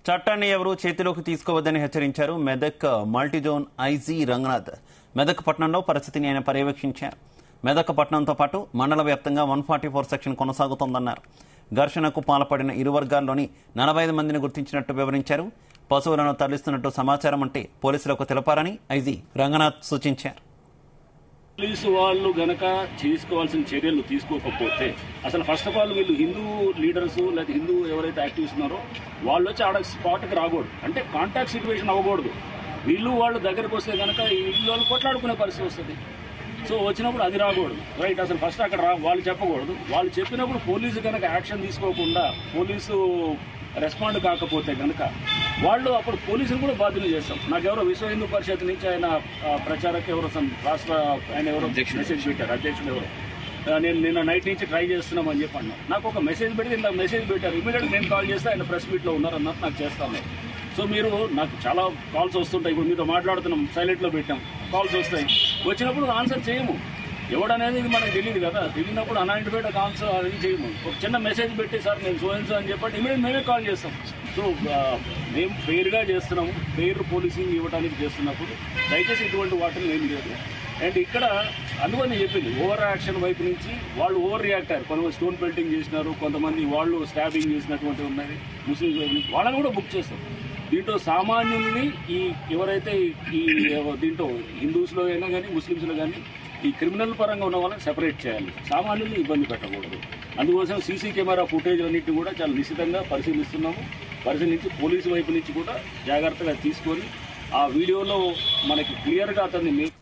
చట్టాన్ని ఎవరూ చేతిలోకి తీసుకోవద్దని హెచ్చరించారు మెదక్ మల్టీజోన్ ఐజీ రంగనాథ్ మెదక్ పట్టణంలో పరిస్థితిని ఆయన పర్యవేక్షించారు మెదక్ పట్టణంతో పాటు మండల వ్యాప్తంగా వన్ ఫార్టీ ఫోర్ సెక్షన్ కొనసాగుతోందన్నారు ఘర్షణకు పాల్పడిన ఇరు వర్గాల్లోని నలభై ఐదు మందిని గుర్తించినట్టు వివరించారు పశువులను తరలిస్తున్నట్టు సమాచారం అంటే పోలీసులకు తెలపారని ఐజీ రంగనాథ్ సూచించారు పోలీసు వాళ్ళు గనక చేసుకోవాల్సిన చర్యలు తీసుకోకపోతే అసలు ఫస్ట్ ఆఫ్ ఆల్ వీళ్ళు హిందూ లీడర్స్ లేదా హిందూ ఎవరైతే యాక్టివిస్ట్ ఉన్నారో వాళ్ళు వచ్చి ఆడ స్పాట్కి రాకూడదు అంటే కాంటాక్ట్ సిచ్యువేషన్ అవ్వకూడదు వీళ్ళు వాళ్ళు దగ్గరకు వస్తే కనుక వీళ్ళు వాళ్ళు కొట్లాడుకునే పరిస్థితి వస్తుంది సో వచ్చినప్పుడు అది రాకూడదు రైట్ అసలు ఫస్ట్ అక్కడ రా వాళ్ళు చెప్పకూడదు వాళ్ళు చెప్పినప్పుడు పోలీసు కనుక యాక్షన్ తీసుకోకుండా పోలీసు రెస్పాండ్ కాకపోతే కనుక వాళ్ళు అప్పుడు పోలీసులు కూడా బాధ్యత చేస్తాం నాకు ఎవరో విశ్వ హిందూ పరిషత్ నుంచి ఆయన ఆ, ప్రచారక ఎవరో some రాష్ట్ర ఆయన ఎవరో మెసేజ్ పెట్టారు అధ్యక్షుడు ఎవరు ఆ, నేను నిన్న నైట్ నుంచి ట్రై చేస్తున్నామని చెప్పి అన్నా నాకు ఒక మెసేజ్ పెడితే ఇలా మెసేజ్ పెట్టారు ఇమీడియట్ నేను కాల్ చేస్తే ఆయన ప్రెస్ మీట్లో ఉన్నారు అన్నట్టు నాకు చేస్తాను సో మీరు నాకు చాలా కాల్స్ వస్తుంటాయి ఇప్పుడు మీతో మాట్లాడుతున్నాం సైలెంట్లో పెట్టాం కాల్స్ వస్తాయి వచ్చినప్పుడు ఆన్సర్ చేయము ఎవడనేది ఇది మనకు తెలియదు కదా తెలియనప్పుడు అనాయింటిపేట ఆన్సర్ అది చేయము ఒక చిన్న మెసేజ్ పెట్టి సార్ నేను సోయన్స్ అని చెప్పండి ఇమీడియట్ మేమే కాల్ చేస్తాం సో ఆ, మేము ఫెయిర్గా చేస్తున్నాము ఫెయిర్ పోలీసింగ్ ఇవ్వడానికి చేస్తున్నప్పుడు దయచేసి ఇటువంటి వాటిని ఏం లేదు అండ్ ఇక్కడ అందుకని చెప్పింది ఓవర్ యాక్షన్ వైపు నుంచి వాళ్ళు ఓవర్ రియాక్ట్ అయ్యారు కొంతమంది స్టోన్ పెల్టింగ్ చేసినారు కొంతమంది వాళ్ళు స్టాబింగ్ చేసినటువంటి ఉన్నది ముస్లింస్ వైపు నుంచి వాళ్ళని కూడా బుక్ చేస్తాం దీంట్లో సామాన్యుల్ని ఈ ఎవరైతే ఈ దీంట్లో హిందూస్లో అయినా కానీ ముస్లిమ్స్లో కానీ ఈ క్రిమినల్ పరంగా ఉన్న వాళ్ళని సెపరేట్ చేయాలి సామాన్యుల్ని ఇబ్బంది పెట్టకూడదు అందుకోసం సీసీ కెమెరా ఫుటేజ్ అన్నింటిని కూడా చాలా నిశ్చితంగా పరిశీలిస్తున్నాము పరిశీలించి పోలీసు వైపు నుంచి కూడా జాగ్రత్తగా తీసుకొని ఆ వీడియోలో మనకి క్లియర్గా అతన్ని